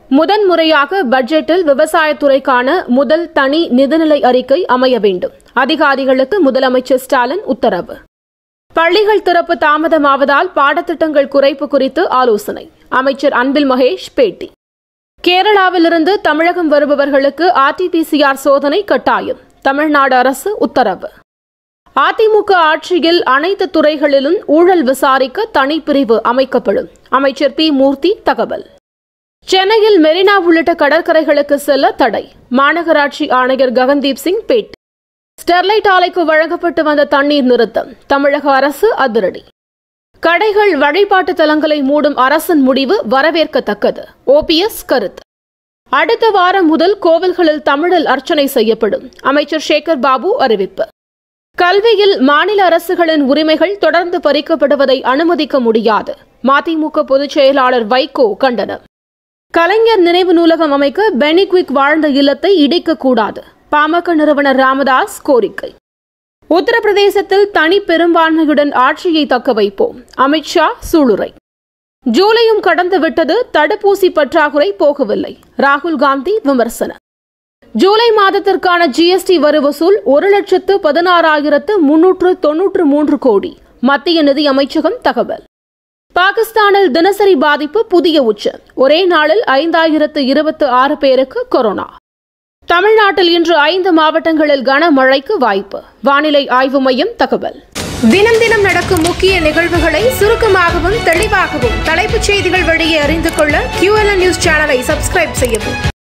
முதன்முறையாக பட்ஜெட்டில் விவசாயத்துறைக்கான முதல் தனி நிதிநிலை அறிக்கை அமைய வேண்டும் அதிகாரிகளுக்கு முதலமைச்சர் ஸ்டாலின் உத்தரவு பள்ளிகள் திறப்பு தாமதமாவதால் பாடத்திட்டங்கள் குறைப்பு குறித்து ஆலோசனை அமைச்சர் அன்பில் மகேஷ் பேட்டி கேரளாவிலிருந்து தமிழகம் வருபவர்களுக்கு ஆர்டிபிசிஆர் சோதனை கட்டாயம் தமிழ்நாடு அரசு உத்தரவு அதிமுக ஆட்சியில் அனைத்து துறைகளிலும் ஊழல் விசாரிக்க தனிப்பிரிவு அமைக்கப்படும் அமைச்சர் பி மூர்த்தி தகவல் சென்னையில் மெரினா உள்ளிட்ட கடற்கரைகளுக்கு செல்ல தடை மாநகராட்சி ஆணையர் ககன்தீப் சிங் பேட்டி ஸ்டெர்லைட் ஆலைக்கு வழங்கப்பட்டு வந்த தண்ணீர் நிறுத்தம் தமிழக அரசு அதிரடி கடைகள் வழிபாட்டு தலங்களை மூடும் அரசின் முடிவு வரவேற்கத்தக்கது ஓபிஎஸ் கருத்து அடுத்த வாரம் முதல் கோவில்களில் தமிழில் அர்ச்சனை செய்யப்படும் அமைச்சர் சேகர் பாபு அறிவிப்பு கல்வியில் மாநில அரசுகளின் உரிமைகள் தொடர்ந்து பறிக்கப்படுவதை அனுமதிக்க முடியாது மதிமுக பொதுச் செயலாளர் வைகோ கண்டனம் கலைஞர் நினைவு நூலகம் அமைக்க பெனிக்விக் வாழ்ந்த இல்லத்தை இடிக்கக்கூடாது பாமக நிறுவனர் ராமதாஸ் கோரிக்கை உத்தரப்பிரதேசத்தில் தனி பெரும்பான்மையுடன் ஆட்சியை தக்க வைப்போம் அமித்ஷா சூளுரை ஜூலையும் கடந்து விட்டது தடுப்பூசி பற்றாக்குறை போகவில்லை ராகுல் காந்தி விமர்சனம் ஜூலை மாதத்திற்கான ஜிஎஸ்டி வரி வசூல் ஒரு லட்சத்து பதினாறாயிரத்து முன்னூற்று தொன்னூற்று மூன்று கோடி மத்திய நிதி அமைச்சகம் தகவல் பாகிஸ்தானில் தினசரி பாதிப்பு புதிய உச்சம் ஒரே நாளில் ஐந்தாயிரத்து இருபத்து ஆறு பேருக்கு கொரோனா தமிழ்நாட்டில் இன்று ஐந்து மாவட்டங்களில் கனமழைக்கு வாய்ப்பு வானிலை ஆய்வு மையம் தகவல் தினம் தினம் நடக்கும் முக்கிய நிகழ்வுகளை சுருக்கமாகவும் தெளிவாகவும் தலைப்புச் செய்திகள் வழியே அறிந்து கொள்ள QLN நியூஸ் சேனலை சப்ஸ்கிரைப் செய்யவும்